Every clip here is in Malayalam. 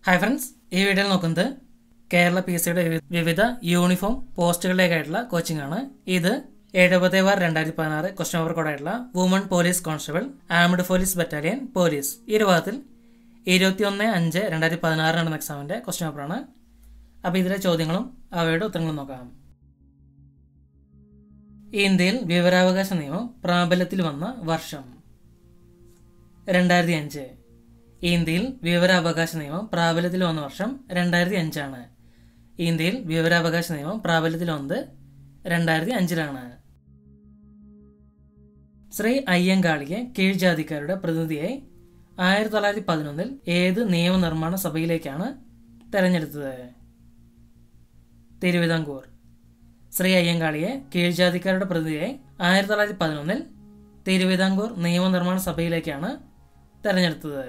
ഹായ് ഫ്രണ്ട്സ് ഈ വീഡിയോയിൽ നോക്കുന്നത് കേരള പി എസ് സിയുടെ വിവിധ യൂണിഫോം പോസ്റ്റുകളിലേക്കായിട്ടുള്ള കോച്ചിങ് ആണ് ഇത് എഴുപത് ബാർ രണ്ടായിരത്തി പതിനാറ് ക്വസ്റ്റ്യൻ പേപ്പർ കോഡായിട്ടുള്ള woman police constable armed police battalion police ഈ ഒരു ഭാഗത്തിൽ ഇരുപത്തിയൊന്ന് അഞ്ച് രണ്ടായിരത്തി പതിനാറ് നടന്ന എക്സാമിൻ്റെ ക്വസ്റ്റ്യൻ പേപ്പറാണ് അപ്പോൾ ഇതിലെ ചോദ്യങ്ങളും അവയുടെ ഉത്തരങ്ങളും നോക്കാം ഇന്ത്യയിൽ വിവരാവകാശ നിയമം പ്രാബല്യത്തിൽ വന്ന വർഷം രണ്ടായിരത്തി അഞ്ച് ഇന്ത്യയിൽ വിവരാവകാശ നിയമം പ്രാബല്യത്തിൽ വന്ന വർഷം രണ്ടായിരത്തി അഞ്ചാണ് ഇന്ത്യയിൽ വിവരാവകാശ നിയമം പ്രാബല്യത്തിൽ വന്നത് രണ്ടായിരത്തി അഞ്ചിലാണ് ശ്രീ അയ്യങ്കാളിയെ കീഴ്ജാതിക്കാരുടെ പ്രതിനിധിയായി ആയിരത്തി തൊള്ളായിരത്തി പതിനൊന്നിൽ ഏത് നിയമനിർമ്മാണ സഭയിലേക്കാണ് തെരഞ്ഞെടുത്തത് തിരുവിതാംകൂർ ശ്രീ അയ്യങ്കാളിയെ കീഴ്ജാതിക്കാരുടെ പ്രതിനിധിയായി ആയിരത്തി തൊള്ളായിരത്തി പതിനൊന്നിൽ തിരുവിതാംകൂർ നിയമനിർമ്മാണ സഭയിലേക്കാണ് തെരഞ്ഞെടുത്തത്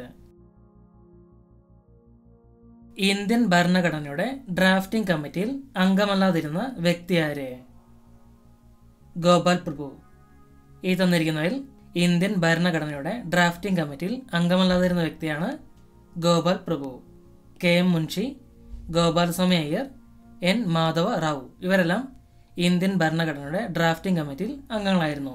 ഇന്ത്യൻ ഭരണഘടനയുടെ ഡ്രാഫ്റ്റിംഗ് കമ്മിറ്റിയിൽ അംഗമല്ലാതിരുന്ന വ്യക്തി ആര് ഗോപാൽ പ്രഭു ഈ തന്നിരിക്കുന്നതിൽ ഇന്ത്യൻ ഭരണഘടനയുടെ ഡ്രാഫ്റ്റിംഗ് കമ്മിറ്റിയിൽ അംഗമല്ലാതിരുന്ന വ്യക്തിയാണ് Gopal Prabhu K M Munshi Gopalaswami Ayyar N Madhava Rao ഇവരെല്ലാം ഇന്ത്യൻ ഭരണഘടനയുടെ ഡ്രാഫ്റ്റിംഗ് കമ്മിറ്റിയിൽ അംഗങ്ങളായിരുന്നു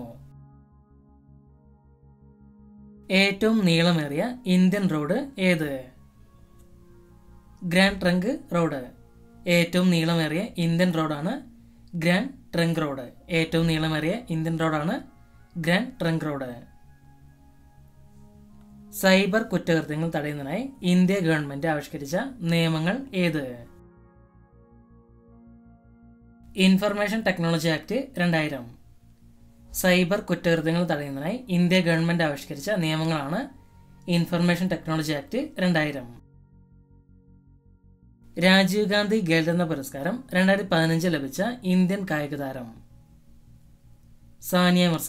ഏറ്റവും നീളമേറിയ ഇന്ത്യൻ റോഡ് ഏത് ഗ്രാൻഡ് ട്രങ്ക് റോഡ് ഏറ്റവും നീളമേറിയ ഇന്ത്യൻ റോഡാണ് ഗ്രാൻഡ് ട്രങ്ക് റോഡ് ഏറ്റവും നീളമേറിയ ഇന്ത്യൻ റോഡാണ് ഗ്രാൻഡ് ട്രങ്ക് റോഡ് സൈബർ കുറ്റകൃത്യങ്ങൾ തടയുന്നതിനായി ഇന്ത്യ ഗവൺമെന്റ് ആവിഷ്കരിച്ച നിയമങ്ങൾ ഏത് ഇൻഫർമേഷൻ ടെക്നോളജി ആക്ട് രണ്ടായിരം സൈബർ കുറ്റകൃത്യങ്ങൾ തടയുന്നതിനായി ഇന്ത്യ ഗവൺമെന്റ് ആവിഷ്കരിച്ച നിയമങ്ങളാണ് ഇൻഫർമേഷൻ ടെക്നോളജി ആക്ട് രണ്ടായിരം രാജീവ് ഗാന്ധി ഖേൽരത്ന പുരസ്കാരം രണ്ടായിരത്തി പതിനഞ്ച് ലഭിച്ച ഇന്ത്യൻ കായിക താരം സാനിയ മിർസ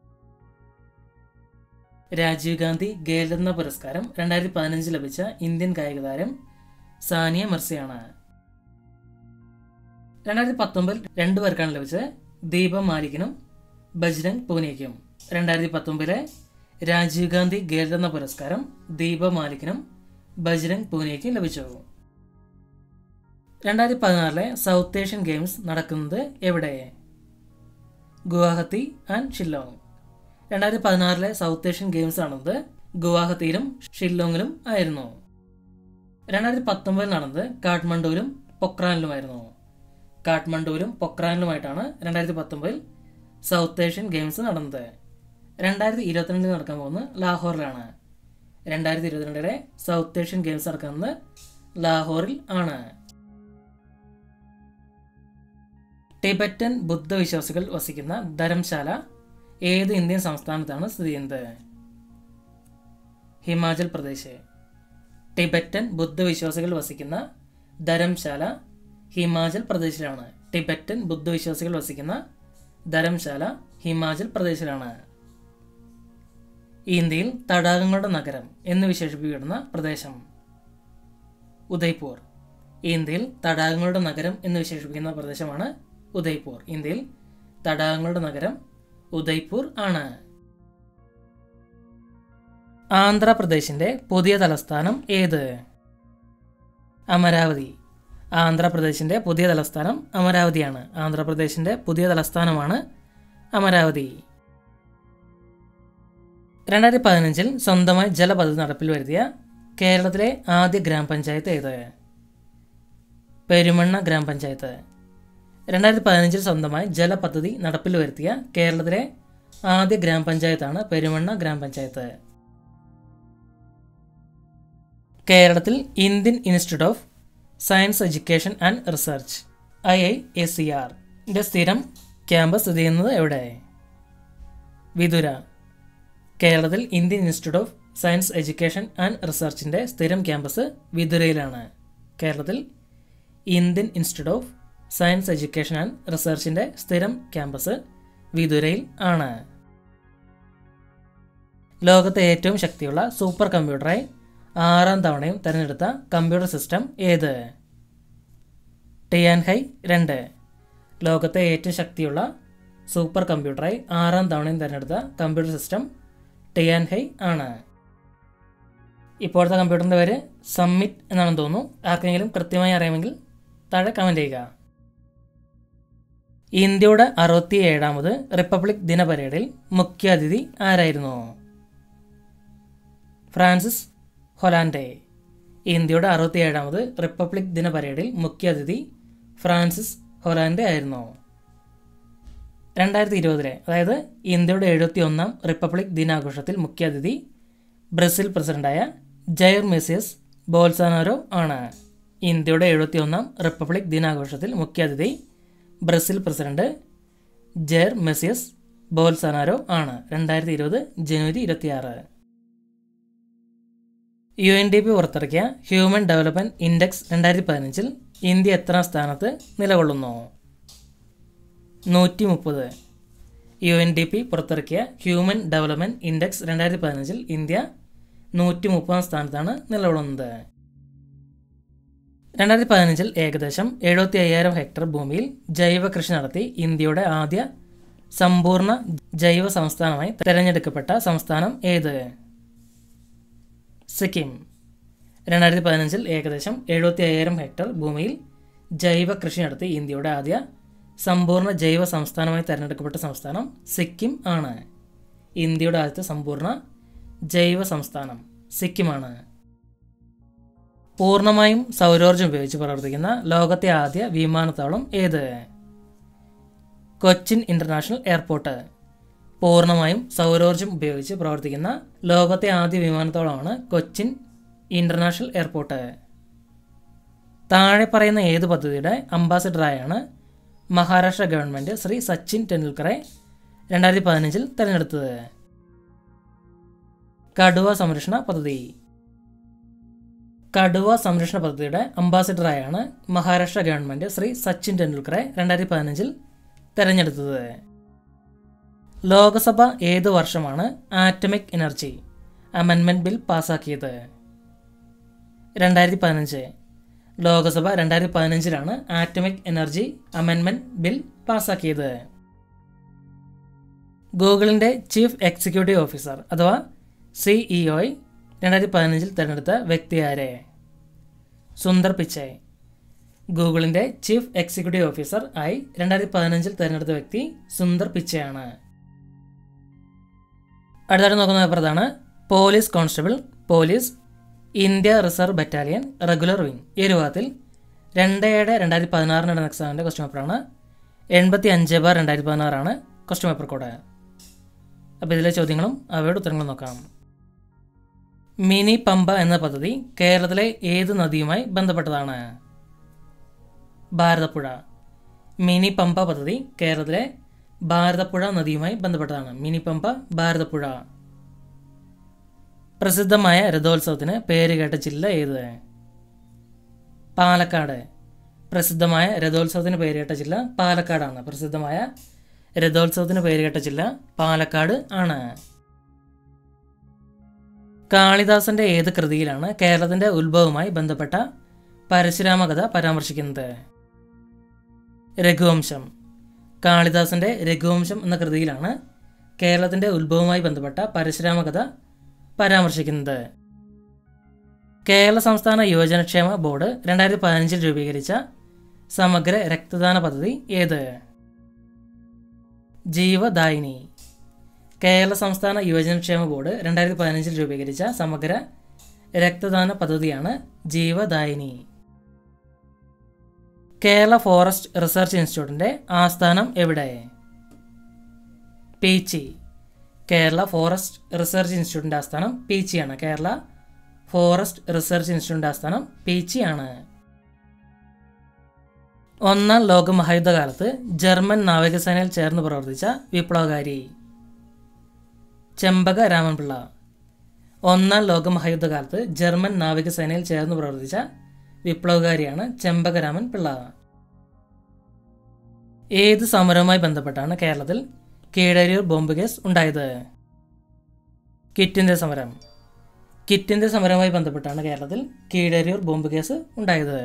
രാജീവ് ഗാന്ധി ഖേൽരത്ന പുരസ്കാരം രണ്ടായിരത്തി പതിനഞ്ച് ലഭിച്ച ഇന്ത്യൻ കായിക താരം സാനിയ മിർസയാണ് രണ്ടായിരത്തി പത്തൊമ്പതിൽ രണ്ടു പേർക്കാണ് ലഭിച്ചത് ദീപം മാലിക്കിനും ബജ്രംഗ് പൂനെയ്ക്കും രണ്ടായിരത്തി പത്തൊമ്പതിലെ രാജീവ് ഗാന്ധി ഖേൽരത്ന പുരസ്കാരം ദീപ മാലിക്കിനും ബജ്രംഗ് പൂനെയ്ക്കും ലഭിച്ചു രണ്ടായിരത്തി പതിനാറിലെ സൗത്ത് ഏഷ്യൻ ഗെയിംസ് നടക്കുന്നത് എവിടെ ഗുവാഹത്തി ആൻഡ് ഷില്ലോങ് രണ്ടായിരത്തി പതിനാറിലെ സൗത്ത് ഏഷ്യൻ ഗെയിംസ് നടന്നത് ഗുവാഹത്തിയിലും ഷില്ലോങ്ങിലും ആയിരുന്നു രണ്ടായിരത്തി പത്തൊമ്പതിൽ നടന്നത് കാഠ്മണ്ഡുവിലും പൊക്രാനിലുമായിരുന്നു കാഠ്മണ്ഡുവിലും പൊക്രാനിലുമായിട്ടാണ് രണ്ടായിരത്തി പത്തൊമ്പതിൽ സൗത്ത് ഏഷ്യൻ ഗെയിംസ് നടന്നത് രണ്ടായിരത്തി ഇരുപത്തിരണ്ടിൽ നടക്കാൻ പോകുന്നത് ലാഹോറിലാണ് രണ്ടായിരത്തി ഇരുപത്തിരണ്ടിലെ സൗത്ത് ഏഷ്യൻ ഗെയിംസ് നടക്കുന്നത് ലാഹോറിൽ ആണ് ടിബറ്റൻ ബുദ്ധവിശ്വാസികൾ വസിക്കുന്ന ധരംശാല ഏത് ഇന്ത്യൻ സംസ്ഥാനത്താണ് സ്ഥിതി ചെയ്യുന്നത് ഹിമാചൽ പ്രദേശ് ടിബറ്റൻ ബുദ്ധവിശ്വാസികൾ വസിക്കുന്ന ധരംശാല ഹിമാചൽ പ്രദേശിലാണ് ടിബറ്റൻ ബുദ്ധവിശ്വാസികൾ വസിക്കുന്ന ധരംശാല ഹിമാചൽ പ്രദേശിലാണ് ഇന്ത്യയിൽ തടാകങ്ങളുടെ നഗരം എന്ന് വിശേഷിപ്പിക്കപ്പെടുന്ന പ്രദേശം ഉദയ്പൂർ ഇന്ത്യയിൽ തടാകങ്ങളുടെ നഗരം എന്ന് വിശേഷിപ്പിക്കുന്ന പ്രദേശമാണ് ഉദയ്പൂർ ഇന്ത്യയിൽ തടാകങ്ങളുടെ നഗരം ഉദയ്പൂർ ആണ് ആന്ധ്രാപ്രദേശിന്റെ പുതിയ തലസ്ഥാനം ഏത് അമരാവതി ആന്ധ്രാപ്രദേശിന്റെ പുതിയ തലസ്ഥാനം അമരാവതിയാണ് ആന്ധ്രാപ്രദേശിന്റെ പുതിയ തലസ്ഥാനമാണ് അമരാവതി രണ്ടായിരത്തി പതിനഞ്ചിൽ സ്വന്തമായി ജലപദ്ധതി നടപ്പിൽ വരുത്തിയ കേരളത്തിലെ ആദ്യ ഗ്രാമപഞ്ചായത്ത് ഏത് പെരുമണ്ണ ഗ്രാമപഞ്ചായത്ത് രണ്ടായിരത്തി പതിനഞ്ചിൽ സ്വന്തമായി ജലപദ്ധതി നടപ്പിൽ വരുത്തിയ കേരളത്തിലെ ആദ്യ ഗ്രാമപഞ്ചായത്താണ് പെരുമണ്ണ ഗ്രാമപഞ്ചായത്ത് കേരളത്തിൽ Indian institute of science education and research I I S C R സ്ഥിരം ക്യാമ്പസ് സ്ഥിതി ചെയ്യുന്നത് എവിടെ വിതുര കേരളത്തിൽ Indian institute of science education and റിസർച്ചിൻ്റെ സ്ഥിരം ക്യാമ്പസ് വിതുരയിലാണ് കേരളത്തിൽ Indian institute of science education and റിസർച്ചിൻ്റെ സ്ഥിരം ക്യാമ്പസ് വിതുരയിൽ ആണ് ലോകത്തെ ഏറ്റവും ശക്തിയുള്ള സൂപ്പർ കമ്പ്യൂട്ടറായി ആറാം തവണയും തിരഞ്ഞെടുത്ത കമ്പ്യൂട്ടർ സിസ്റ്റം ഏത് ടിയാൻഹൈ രണ്ട് ലോകത്തെ ഏറ്റവും ശക്തിയുള്ള സൂപ്പർ കമ്പ്യൂട്ടറായി ആറാം തവണയും തിരഞ്ഞെടുത്ത കമ്പ്യൂട്ടർ സിസ്റ്റം ടിയാൻഹൈ ആണ് ഇപ്പോഴത്തെ കമ്പ്യൂട്ടറിൻ്റെ പേര് സമ്മിറ്റ് എന്നാണെന്ന് തോന്നുന്നു ആർക്കെങ്കിലും കൃത്യമായി അറിയാമെങ്കിൽ താഴെ കമൻറ്റ് ചെയ്യുക ഇന്ത്യയുടെ അറുപത്തി ഏഴാമത് റിപ്പബ്ലിക് ദിന പരേഡിൽ മുഖ്യാതിഥി ആരായിരുന്നു ഫ്രാൻസിസ് ഹൊലാൻഡെ ഇന്ത്യയുടെ അറുപത്തി ഏഴാമത് റിപ്പബ്ലിക് ദിന പരേഡിൽ മുഖ്യാതിഥി ഫ്രാൻസിസ് ഹൊലാൻഡെ ആയിരുന്നു രണ്ടായിരത്തി ഇരുപതിലെ അതായത് ഇന്ത്യയുടെ എഴുപത്തി ഒന്നാം റിപ്പബ്ലിക് ദിനാഘോഷത്തിൽ മുഖ്യാതിഥി ബ്രസീൽ പ്രസിഡന്റായ ജയർ മെസ്സിയസ് ബോൾസാനാരോ ആണ് ഇന്ത്യയുടെ എഴുപത്തി ഒന്നാം റിപ്പബ്ലിക് ദിനാഘോഷത്തിൽ മുഖ്യാതിഥി Brazil president Jair Messias Bolsonaro ആണ് രണ്ടായിരത്തി ഇരുപത് ജനുവരി ഇരുപത്തിയാറ് യു എൻ ഡി പി പുറത്തിറക്കിയ ഹ്യൂമൻ ഡെവലപ്മെന്റ് ഇൻഡെക്സ് രണ്ടായിരത്തി പതിനഞ്ചിൽ ഇന്ത്യ എത്രാം സ്ഥാനത്ത് നിലകൊള്ളുന്നു നൂറ്റി മുപ്പത് യു എൻ ഡി പി പുറത്തിറക്കിയ ഹ്യൂമൻ ഡെവലപ്മെന്റ് ഇൻഡെക്സ് രണ്ടായിരത്തി പതിനഞ്ചിൽ ഇന്ത്യ നൂറ്റി മുപ്പതാം സ്ഥാനത്താണ് നിലകൊള്ളുന്നത് രണ്ടായിരത്തി പതിനഞ്ചിൽ ഏകദേശം എഴുപത്തി അയ്യായിരം ഹെക്ടർ ഭൂമിയിൽ ജൈവ കൃഷി നടത്തി ഇന്ത്യയുടെ ആദ്യ സമ്പൂർണ്ണ ജൈവ സംസ്ഥാനമായി തെരഞ്ഞെടുക്കപ്പെട്ട സംസ്ഥാനം ഏത് സിക്കിം രണ്ടായിരത്തി പതിനഞ്ചിൽ ഏകദേശം എഴുപത്തി അയ്യായിരം ഹെക്ടർ ഭൂമിയിൽ ജൈവ കൃഷി നടത്തി ഇന്ത്യയുടെ ആദ്യ സമ്പൂർണ്ണ ജൈവ സംസ്ഥാനമായി തിരഞ്ഞെടുക്കപ്പെട്ട സംസ്ഥാനം സിക്കിം ആണ് ഇന്ത്യയുടെ ആദ്യത്തെ സമ്പൂർണ്ണ ജൈവ സംസ്ഥാനം സിക്കിമാണ് പൂർണ്ണമായും സൗരോർജ്ജം ഉപയോഗിച്ച് പ്രവർത്തിക്കുന്ന ലോകത്തെ ആദ്യ വിമാനത്താവളം ഏത് കൊച്ചിൻ ഇന്റർനാഷണൽ എയർപോർട്ട് പൂർണ്ണമായും സൗരോർജ്ജം ഉപയോഗിച്ച് പ്രവർത്തിക്കുന്ന ലോകത്തെ ആദ്യ വിമാനത്താവളമാണ് കൊച്ചിൻ ഇന്റർനാഷണൽ എയർപോർട്ട് താഴെ പറയുന്ന ഏത് പദ്ധതിയുടെ അംബാസഡറായാണ് മഹാരാഷ്ട്ര ഗവൺമെന്റ് ശ്രീ സച്ചിൻ ടെണ്ടുൽക്കറെ രണ്ടായിരത്തി പതിനഞ്ചിൽ തെരഞ്ഞെടുത്തത് കടുവ സംരക്ഷണ പദ്ധതി കടുവ സംരക്ഷണ പദ്ധതിയുടെ അംബാസിഡറായാണ് മഹാരാഷ്ട്ര ഗവൺമെന്റ് ശ്രീ സച്ചിൻ ടെണ്ടുൽക്കറെ രണ്ടായിരത്തി പതിനഞ്ചിൽ തെരഞ്ഞെടുത്തത് ലോകസഭ ഏത് വർഷമാണ് ആറ്റമിക് എനർജി അമെൻമെന്റ് ബിൽ പാസാക്കിയത് രണ്ടായിരത്തി പതിനഞ്ച് ലോകസഭ രണ്ടായിരത്തി പതിനഞ്ചിലാണ് ആറ്റമിക് എനർജി അമെൻമെന്റ് ബിൽ പാസാക്കിയത് ഗൂഗിളിന്റെ ചീഫ് എക്സിക്യൂട്ടീവ് ഓഫീസർ അഥവാ സിഇഒ രണ്ടായിരത്തി പതിനഞ്ചിൽ തിരഞ്ഞെടുത്ത വ്യക്തി ആരെ സുന്ദർ പിച്ചൈ ഗൂഗിളിന്റെ ചീഫ് എക്സിക്യൂട്ടീവ് ഓഫീസർ ആയി രണ്ടായിരത്തി പതിനഞ്ചിൽ തിരഞ്ഞെടുത്ത വ്യക്തി സുന്ദർ പിച്ചയാണ് അടുത്തായിട്ട് നോക്കുന്ന paper police constable police India reserve battalion regular wing ഈ ഒരു വിഭാഗത്തിൽ രണ്ട് ഏഴ് രണ്ടായിരത്തി പതിനാറിന് നടന്ന എക്സാമിൻ്റെ ക്വസ്റ്റ്യൻ പേപ്പറാണ് എൺപത്തി അഞ്ച് ബാർ രണ്ടായിരത്തി പതിനാറാണ് ക്വസ്റ്റ്യൻ പേപ്പർ കോഡ് അപ്പോൾ ഇതിലെ ചോദ്യങ്ങളും അവയുടെ ഉത്തരങ്ങളും നോക്കാം മിനി പമ്പ എന്ന പദ്ധതി കേരളത്തിലെ ഏത് നദിയുമായി ബന്ധപ്പെട്ടതാണ് ഭാരതപ്പുഴ മിനി പമ്പ പദ്ധതി കേരളത്തിലെ ഭാരതപ്പുഴ നദിയുമായി ബന്ധപ്പെട്ടതാണ് മിനി പമ്പ ഭാരതപ്പുഴ പ്രസിദ്ധമായ രഥോത്സവത്തിന് പേരുകേട്ട ജില്ല ഏത് പാലക്കാട് പ്രസിദ്ധമായ രഥോത്സവത്തിന് പേരുകേട്ട ജില്ല പാലക്കാടാണ് പ്രസിദ്ധമായ രഥോത്സവത്തിന് പേരുകേട്ട ജില്ല പാലക്കാട് ആണ് കാളിദാസന്റെ ഏത് കൃതിയിലാണ് കേരളത്തിന്റെ ഉത്ഭവവുമായി ബന്ധപ്പെട്ട പരശുരാമ കഥ പരാമർശിക്കുന്നത് രഘുവംശം കാളിദാസന്റെ രഘുവംശം എന്ന കൃതിയിലാണ് കേരളത്തിന്റെ ഉത്ഭവവുമായി ബന്ധപ്പെട്ട പരശുരാമ കഥ പരാമർശിക്കുന്നത് കേരള സംസ്ഥാന യുവജനക്ഷേമ ബോർഡ് രണ്ടായിരത്തി പതിനഞ്ചിൽ രൂപീകരിച്ച സമഗ്ര രക്തദാന പദ്ധതി ഏത് ജീവദായിനി കേരള സംസ്ഥാന യുവജനക്ഷേമ ബോർഡ് രണ്ടായിരത്തി പതിനഞ്ചിൽ രൂപീകരിച്ച സമഗ്ര രക്തദാന പദ്ധതിയാണ് ജീവദായിനി കേരള ഫോറസ്റ്റ് റിസർച്ച് ഇൻസ്റ്റിറ്റ്യൂട്ടിന്റെ ആസ്ഥാനം എവിടെ പീച്ചി കേരള ഫോറസ്റ്റ് റിസർച്ച് ഇൻസ്റ്റിറ്റ്യൂട്ടിന്റെ ആസ്ഥാനം പീച്ചിയാണ് കേരള ഫോറസ്റ്റ് റിസർച്ച് ഇൻസ്റ്റിറ്റ്യൂട്ടിന്റെ ആസ്ഥാനം പീച്ചിയാണ് ഒന്നാം ലോക മഹായുദ്ധകാലത്ത് ജർമ്മൻ നാവികസേനയിൽ ചേർന്ന് പ്രവർത്തിച്ച വിപ്ലവകാരി ചെമ്പക രാമൻപിള്ള ഒന്നാം ലോക മഹായുദ്ധകാലത്ത് ജർമ്മൻ നാവികസേനയിൽ ചേർന്ന് പ്രവർത്തിച്ച വിപ്ലവകാരിയാണ് ചെമ്പകരാമൻ പിള്ള ഏത് സമരവുമായി ബന്ധപ്പെട്ടാണ് കേരളത്തിൽ കീഴരിയൂർ ബോംബ് കേസ് ഉണ്ടായത് കിറ്റിന്റെ സമരം കിറ്റിന്റെ സമരവുമായി ബന്ധപ്പെട്ടാണ് കേരളത്തിൽ കീഴരിയൂർ ബോംബ് കേസ് ഉണ്ടായത്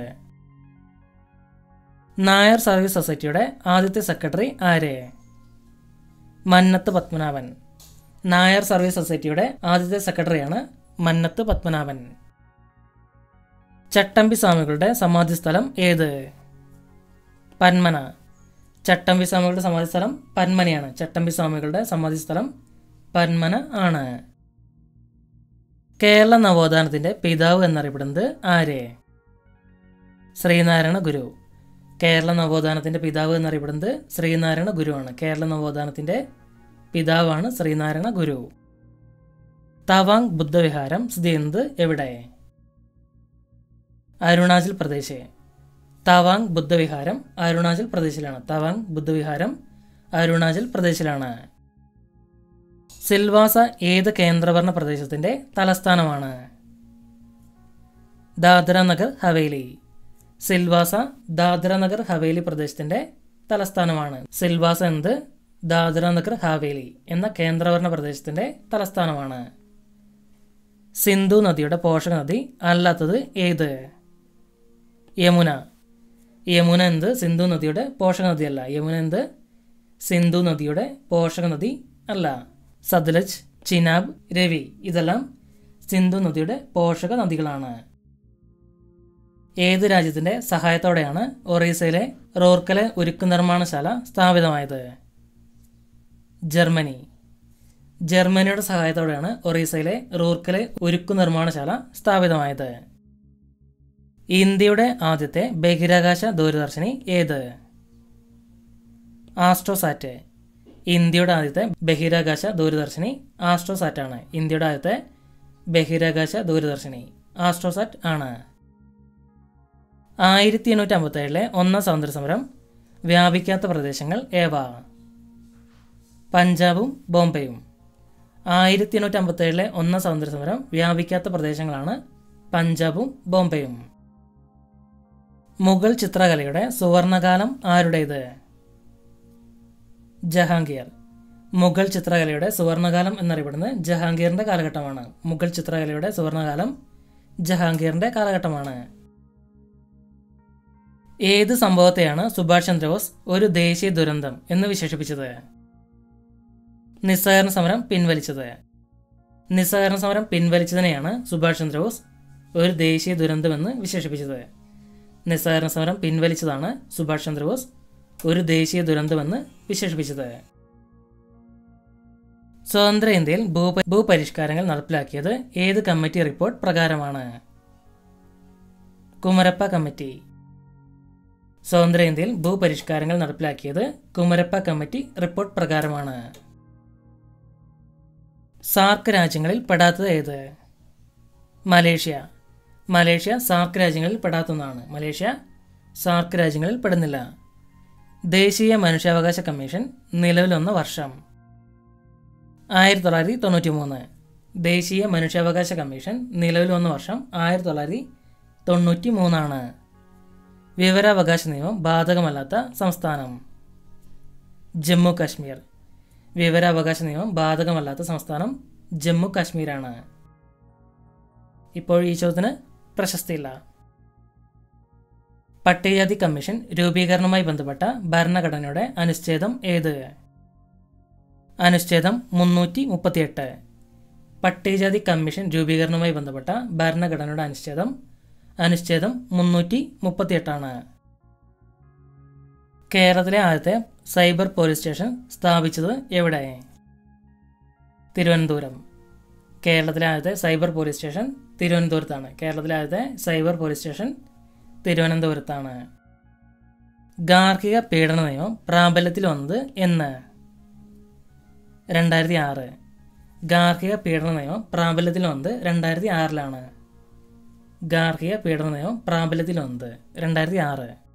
നായർ സർവീസ് സൊസൈറ്റിയുടെ ആദ്യത്തെ സെക്രട്ടറി ആര് മന്നത്ത് പത്മനാഭൻ നായർ സർവീസ് സൊസൈറ്റിയുടെ ആദ്യത്തെ സെക്രട്ടറിയാണ് മന്നത്ത് പത്മനാഭൻ ചട്ടമ്പി സ്വാമികളുടെ സമാധി സ്ഥലം ഏത് പന്മന ചട്ടമ്പി സ്വാമികളുടെ സമാധി സ്ഥലം പന്മനയാണ് ചട്ടമ്പി സ്വാമികളുടെ സമാധി സ്ഥലം പന്മന ആണ് കേരള നവോത്ഥാനത്തിന്റെ പിതാവ് എന്നറിയപ്പെടുന്നത് ആര് ശ്രീനാരായണ ഗുരു കേരള നവോത്ഥാനത്തിന്റെ പിതാവ് എന്നറിയപ്പെടുന്നത് ശ്രീനാരായണ ഗുരുവാണ് കേരള നവോത്ഥാനത്തിന്റെ പിതാവാണ് ശ്രീനാരായണ ഗുരു തവാങ് ബുദ്ധവിഹാരം സ്ഥിതി ചെയ്യുന്നത് എവിടെ അരുണാചൽ പ്രദേശ് തവാങ് ബുദ്ധവിഹാരം അരുണാചൽ പ്രദേശിലാണ് തവാങ് ബുദ്ധവിഹാരം അരുണാചൽ പ്രദേശിലാണ് സിൽവാസ ഏത് കേന്ദ്രഭരണ പ്രദേശത്തിന്റെ തലസ്ഥാനമാണ് ദാദ്ര നഗർ ഹവേലി സിൽവാസ ദാദ്ര നഗർ ഹവേലി പ്രദേശത്തിന്റെ തലസ്ഥാനമാണ് സിൽവാസ എന്നത് ദാദ്ര നഗർ ഹവേലി എന്ന കേന്ദ്രഭരണ പ്രദേശത്തിന്റെ തലസ്ഥാനമാണ് സിന്ധു നദിയുടെ പോഷക നദി അല്ലാത്തത് ഏത് യമുന യമുന എന്ത് സിന്ധു നദിയുടെ പോഷക നദിയല്ല യമുന എന്ത് സിന്ധു നദിയുടെ പോഷക നദി അല്ല സത്ലജ് ചിനാബ് രവി ഇതെല്ലാം സിന്ധു നദിയുടെ പോഷക നദികളാണ് ഏത് രാജ്യത്തിന്റെ സഹായത്തോടെയാണ് ഒറീസയിലെ റോർക്കലെ ഉരുക്കു നിർമ്മാണശാല സ്ഥാപിതമായത് ജർമ്മനി ജർമ്മനിയുടെ സഹായത്തോടെയാണ് ഒറീസയിലെ റൂർക്കലെ ഉരുക്കു നിർമ്മാണശാല സ്ഥാപിതമായത് ഇന്ത്യയുടെ ആദ്യത്തെ ബഹിരാകാശ ദൂരദർശിനി ഏത് ആസ്ട്രോസാറ്റ് ഇന്ത്യയുടെ ആദ്യത്തെ ബഹിരാകാശ ദൂരദർശിനി ആസ്ട്രോസാറ്റ് ആണ് ഇന്ത്യയുടെ ആദ്യത്തെ ബഹിരാകാശ ദൂരദർശിനി ആസ്ട്രോസാറ്റ് ആണ് ആയിരത്തി എണ്ണൂറ്റി അമ്പത്തേഴിലെ ഒന്നാം സ്വാതന്ത്ര്യ സമരം വ്യാപിക്കാത്ത പ്രദേശങ്ങൾ ഏവ പഞ്ചാബും ബോംബെയും ആയിരത്തി എണ്ണൂറ്റി അമ്പത്തേഴിലെ ഒന്നാം സ്വാതന്ത്ര്യ സമരം വ്യാപിക്കാത്ത പ്രദേശങ്ങളാണ് പഞ്ചാബും ബോംബെയും മുഗൾ ചിത്രകലയുടെ സുവർണകാലം ആരുടേത് ജഹാംഗീർ മുഗൾ ചിത്രകലയുടെ സുവർണകാലം എന്നറിയപ്പെടുന്നത് ജഹാംഗീറിന്റെ കാലഘട്ടമാണ് മുഗൾ ചിത്രകലയുടെ സുവർണകാലം ജഹാംഗീറിന്റെ കാലഘട്ടമാണ് ഏത് സംഭവത്തെയാണ് സുഭാഷ് ചന്ദ്രബോസ് ഒരു ദേശീയ ദുരന്തം എന്ന് വിശേഷിപ്പിച്ചത് നിസ്സഹകരണ സമരം പിൻവലിച്ചത് നിസ്സഹകരണ സമരം പിൻവലിച്ചതിനെയാണ് സുഭാഷ് ചന്ദ്രബോസ് ഒരു ദേശീയ ദുരന്തമെന്ന് വിശേഷിപ്പിച്ചത് നിസ്സഹകരണ സമരം പിൻവലിച്ചതാണ് സുഭാഷ് ചന്ദ്രബോസ് ഒരു ദേശീയ ദുരന്തമെന്ന് വിശേഷിപ്പിച്ചത് സ്വതന്ത്ര ഇന്ത്യയിൽ ഭൂപ ഭൂപരിഷ്കാരങ്ങൾ നടപ്പിലാക്കിയത് ഏത് കമ്മിറ്റി റിപ്പോർട്ട് പ്രകാരമാണ് കുമരപ്പ കമ്മിറ്റി സ്വതന്ത്ര ഇന്ത്യയിൽ ഭൂപരിഷ്കാരങ്ങൾ നടപ്പിലാക്കിയത് കുമരപ്പ കമ്മിറ്റി റിപ്പോർട്ട് പ്രകാരമാണ് സാർക്ക് രാജ്യങ്ങളിൽ പെടാത്തത് ഏത് മലേഷ്യ മലേഷ്യ സാർക്ക് രാജ്യങ്ങളിൽ പെടാത്തതാണ് മലേഷ്യ സാർക്ക് രാജ്യങ്ങളിൽ പെടുന്നില്ല ദേശീയ മനുഷ്യാവകാശ കമ്മീഷൻ നിലവിൽ വന്ന വർഷം ആയിരത്തി തൊള്ളായിരത്തി തൊണ്ണൂറ്റി മൂന്ന് ദേശീയ മനുഷ്യാവകാശ കമ്മീഷൻ നിലവിൽ വന്ന വർഷം ആയിരത്തി തൊള്ളായിരത്തി തൊണ്ണൂറ്റി മൂന്നാണ് വിവരാവകാശ നിയമം ബാധകമല്ലാത്ത സംസ്ഥാനം ജമ്മു കാശ്മീർ വിവരാവകാശ നിയമം ബാധകമല്ലാത്ത സംസ്ഥാനം ജമ്മു കാശ്മീരാണ് ഇപ്പോൾ ഈ ചോദ്യത്തിന് പ്രശസ്തിയില്ല പട്ടികജാതി കമ്മീഷൻ രൂപീകരണവുമായി ബന്ധപ്പെട്ട ഭരണഘടനയുടെ അനുച്ഛേദം ഏത് അനുച്ഛേദം മുന്നൂറ്റി മുപ്പത്തിയെട്ട് പട്ടികജാതി കമ്മീഷൻ രൂപീകരണവുമായി ബന്ധപ്പെട്ട ഭരണഘടനയുടെ അനുച്ഛേദം അനുച്ഛേദം മുന്നൂറ്റി മുപ്പത്തിയെട്ടാണ് കേരളത്തിലെ ആദ്യത്തെ സൈബർ പോലീസ് സ്റ്റേഷൻ സ്ഥാപിച്ചത് എവിടെ തിരുവനന്തപുരം കേരളത്തിലെ ആദ്യത്തെ സൈബർ പോലീസ് സ്റ്റേഷൻ തിരുവനന്തപുരത്താണ് കേരളത്തിലെ ആദ്യത്തെ സൈബർ പോലീസ് സ്റ്റേഷൻ തിരുവനന്തപുരത്താണ് ഗാർഹിക പീഡന നിയമം പ്രാബല്യത്തിൽ വന്നത് എന്ന് രണ്ടായിരത്തി ആറ് ഗാർഹിക പീഡന നിയമം പ്രാബല്യത്തിൽ വന്നത് രണ്ടായിരത്തി ആറിലാണ് ഗാർഹിക പീഡന നിയമം പ്രാബല്യത്തിൽ വന്നത് രണ്ടായിരത്തി ആറ്